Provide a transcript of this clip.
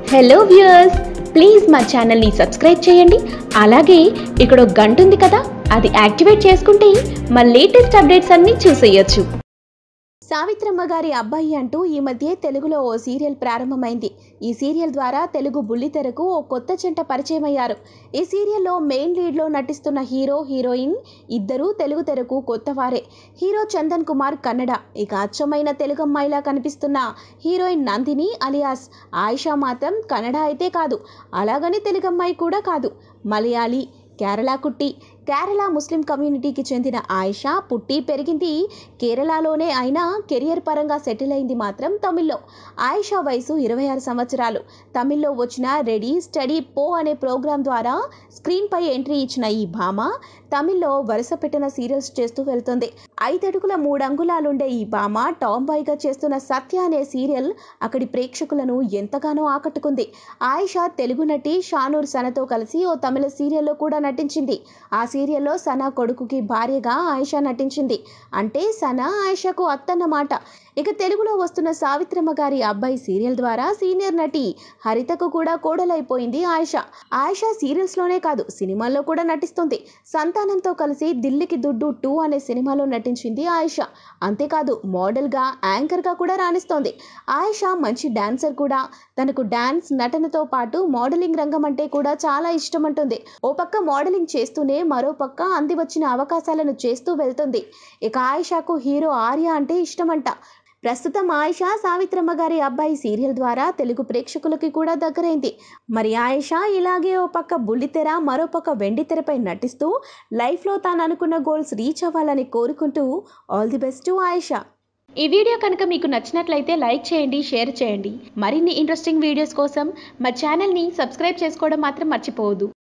hello viewers please మా ఛానల్ని subscribe చేయండి అలాగే ఇక్కడ ఒక గంట ఉంది కదా అది యాక్టివేట్ చేసుకుంటే మా లేటెస్ట్ అప్డేట్స్ అన్నీ చూసేయొచ్చు సావిత్రమ్మ గారి అబ్బాయి అంటూ ఈ మధ్య తెలుగులో ఓ సీరియల్ ప్రారంభమైంది ఈ సీరియల్ ద్వారా తెలుగు బుల్లితెరకు ఓ కొత్త జంట పరిచయం అయ్యారు ఈ సీరియల్లో మెయిన్ లీడ్లో నటిస్తున్న హీరో హీరోయిన్ ఇద్దరూ తెలుగు తెరకు కొత్తవారే హీరో చందన్ కుమార్ కన్నడ ఇక అచ్చమైన తెలుగు అమ్మాయిలా కనిపిస్తున్న హీరోయిన్ నందిని అలియాస్ ఆయిషా మాత్రం కన్నడ అయితే కాదు అలాగని తెలుగు అమ్మాయి కూడా కాదు మలయాళీ కేరళ కుట్టి కేరళ ముస్లిం కమ్యూనిటీకి చెందిన ఆయిషా పుట్టి పెరిగింది కేరళలోనే అయినా కెరియర్ పరంగా సెటిల్ అయింది మాత్రం తమిళ్లో ఆయిషా వయసు ఇరవై ఆరు సంవత్సరాలు తమిళ్లో వచ్చిన రెడీ స్టడీ పో అనే ప్రోగ్రాం ద్వారా స్క్రీన్పై ఎంట్రీ ఇచ్చిన ఈ భామ తమిళ్లో వరుస పెట్టిన సీరియల్స్ చేస్తూ వెళ్తుంది ఐదడుగుల మూడంగుళాలుండే ఈ భామ టామ్ బాయ్గా చేస్తున్న సత్య అనే సీరియల్ అక్కడి ప్రేక్షకులను ఎంతగానో ఆకట్టుకుంది ఆయిషా తెలుగు నటి షానూర్ సనతో కలిసి ఓ తమిళ సీరియల్లో కూడా నటించింది ఆ సీరియల్లో సనా కొడుకుకి భార్యగా ఆయిషా నటించింది అంటే సనా ఆయిషాకు అత్తన్నమాట ఇక తెలుగులో వస్తున్న సావిత్రమ్మ గారి అబ్బాయి సీరియల్ ద్వారా సీనియర్ నటి హరితకు కూడా కోడలైపోయింది ఆయిషా ఆయిషా సీరియల్స్లోనే కాదు సినిమాల్లో కూడా నటిస్తుంది సంతానంతో కలిసి దిల్లికి దుడ్డు టూ అనే సినిమాలో నటించింది ఆయిషా అంతేకాదు మోడల్గా యాంకర్గా కూడా రాణిస్తోంది ఆయిషా మంచి డాన్సర్ కూడా తనకు డాన్స్ నటనతో పాటు మోడలింగ్ రంగం అంటే కూడా చాలా ఇష్టం అంటుంది ఓ పక్క మోడలింగ్ చేస్తూనే మరో పక్క అంది వచ్చిన అవకాశాలను చేస్తూ వెళ్తుంది ఇక ఆయిషాకు హీరో ఆర్య అంటే ఇష్టమంట ప్రస్తుతం ఆయిషా సావిత్రమ్మ గారి అబ్బాయి సీరియల్ ద్వారా తెలుగు ప్రేక్షకులకి కూడా దగ్గరైంది మరి ఆయిషా ఇలాగే ఓ పక్క బుల్లితెర మరో పక్క వెండి తెరపై నటిస్తూ లైఫ్లో తాను అనుకున్న గోల్స్ రీచ్ అవ్వాలని కోరుకుంటూ all the best to Ayesha ఈ వీడియో కనుక మీకు నచ్చినట్లయితే లైక్ చేయండి షేర్ చేయండి మరిన్ని ఇంట్రెస్టింగ్ వీడియోస్ కోసం మా ఛానల్ని సబ్స్క్రైబ్ చేసుకోవడం మాత్రం మర్చిపోవద్దు